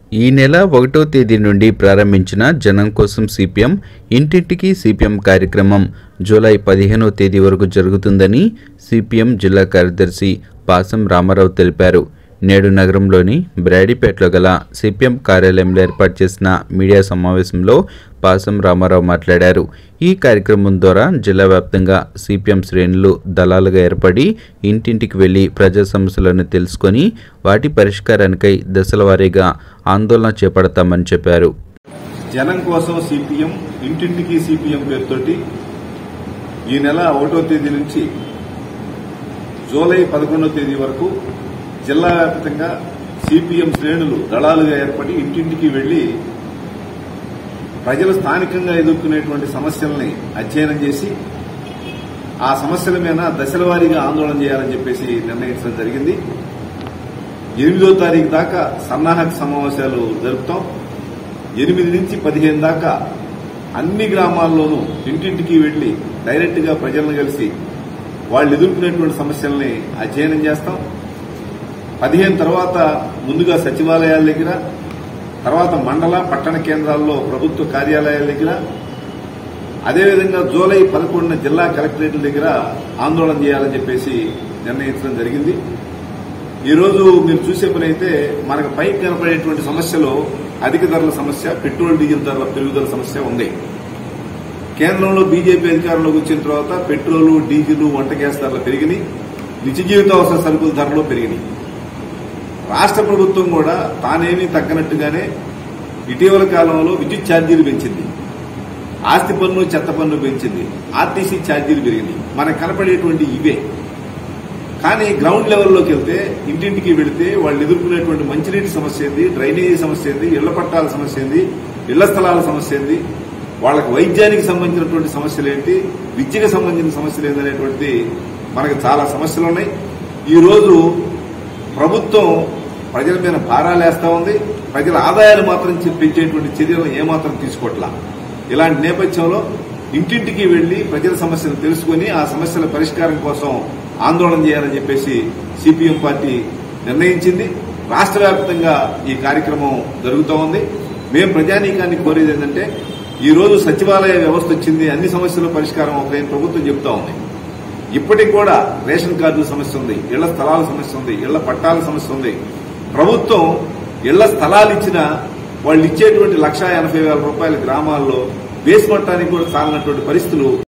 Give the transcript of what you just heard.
ఈ నెల ఒకటో తేదీ నుండి ప్రారంభించిన జనం కోసం సిపిఎం ఇంటింటికి సిపిఎం కార్యక్రమం జూలై పదిహేనో తేదీ వరకు జరుగుతుందని సిపిఎం జిల్లా కార్యదర్శి పాసం రామారావు తెలిపారు నేడు నగరంలోని బ్రాడీపేటలో గల సిపిఎం కార్యాలయంలో ఏర్పాటు చేసిన మీడియా సమావేశంలో పాసం రామారావు మాట్లాడారు ఈ కార్యక్రమం ద్వారా జిల్లా వ్యాప్తంగా సిపిఎం శ్రేణులు దళాలుగా ఏర్పడి ఇంటింటికి వెళ్లి ప్రజా సమస్యలను తెలుసుకొని వాటి పరిష్కారానికై దశల వారీగా ఆందోళన చేపడతామని చెప్పారు జనం కోసం సిపిఎం ఇంటింటికి సిపిఎం పేరుతోటి ఈ నెల ఒకటో తేదీ నుంచి జూలై పదకొండో తేదీ వరకు జిల్లా వ్యాప్తంగా సిపిఎం శ్రేణులు దళాలుగా ఏర్పడి ఇంటింటికి వెళ్లి ప్రజలు స్థానికంగా ఎదుర్కొనేటువంటి సమస్యల్ని అధ్యయనం చేసి ఆ సమస్యల మీద దశల వారీగా ఆందోళన చేయాలని చెప్పేసి నిర్ణయించడం జరిగింది ఎనిమిదో తారీఖు దాకా సన్నాహక సమావేశాలు జరుపుతాం ఎనిమిది నుంచి పదిహేను దాకా అన్ని గ్రామాల్లోనూ ఇంటింటికి వెళ్లి డైరెక్ట్ గా ప్రజలను కలిసి వాళ్ళు ఎదుర్కొనేటువంటి సమస్యల్ని అధ్యయనం చేస్తాం పదిహేను తర్వాత ముందుగా సచివాలయాల దగ్గర తర్వాత మండల పట్టణ కేంద్రాల్లో ప్రభుత్వ కార్యాలయాల దగ్గర అదేవిధంగా జూలై పదకొండున జిల్లా కలెక్టరేట్ల దగ్గర ఆందోళన చేయాలని చెప్పేసి నిర్ణయించడం జరిగింది ఈ రోజు మీరు చూసే పని అయితే మనకు పైకి కనపడేటువంటి సమస్యలో అధిక ధరల సమస్య పెట్రోల్ డీజిల్ ధరల పెరుగుదల సమస్య ఉంది కేంద్రంలో బీజేపీ అధికారంలోకి వచ్చిన తర్వాత పెట్రోల్ డీజిల్ వంట గ్యాస్ ధరలు పెరిగినాయి నిత్య జీవితావసర సరుకుల ధరలు పెరిగినాయి రాష్ట్ర ప్రభుత్వం కూడా తానేమీ తగ్గనట్టుగానే ఇటీవల కాలంలో విద్యుత్ ఛార్జీలు పెంచింది ఆస్తి పన్ను చెత్త పన్ను పెంచింది ఆర్టీసీ ఛార్జీలు పెరిగినాయి మనకు కనపడేటువంటి ఇవే కానీ గ్రౌండ్ లెవెల్లోకి వెళ్తే ఇంటింటికి వెళితే వాళ్ళు ఎదుర్కొనేటువంటి మంచినీటి సమస్య ఏంది డ్రైనేజీ సమస్య ఏంది ఇళ్ల పట్టాల సమస్య ఏంది ఇళ్ల స్థలాల సమస్య ఏంది వాళ్ళకి వైద్యానికి సంబంధించినటువంటి సమస్యలు ఏంటి విద్యకు సంబంధించిన సమస్యలు ఏందనేటువంటి మనకు చాలా సమస్యలు ఉన్నాయి ఈ రోజు ప్రభుత్వం ప్రజల మీద భారాలు వేస్తా ఉంది ప్రజల ఆదాయాలు మాత్రం చె- పెంచేటువంటి చర్యలను ఏమాత్రం తీసుకోవట్లా ఇలాంటి నేపథ్యంలో ఇంటింటికి వెళ్లి ప్రజల సమస్యలు తెలుసుకుని ఆ సమస్యల పరిష్కారం కోసం ఆందోళన చేయాలని చెప్పేసి సిపిఎం పార్టీ నిర్ణయించింది రాష్ట్ర వ్యాప్తంగా ఈ కార్యక్రమం జరుగుతూ ఉంది మేము ప్రజానీకాన్ని కోరేది ఏంటంటే ఈ రోజు సచివాలయ వ్యవస్థ వచ్చింది అన్ని సమస్యల పరిష్కారం అవుతాయని ప్రభుత్వం చెబుతా ఉంది ఇప్పటికి కూడా రేషన్ కార్డుల సమస్య ఉంది ఇళ్ల స్థలాల సమస్య ఉంది ఇళ్ల పట్టాల సమస్య ఉంది ప్రభుత్వం ఇళ్ల స్థలాలు ఇచ్చిన వాళ్ళు ఇచ్చేటువంటి లక్షా ఎనభై వేల రూపాయల గ్రామాల్లో బేస్ మట్టానికి కూడా చాలినటువంటి పరిస్థితులు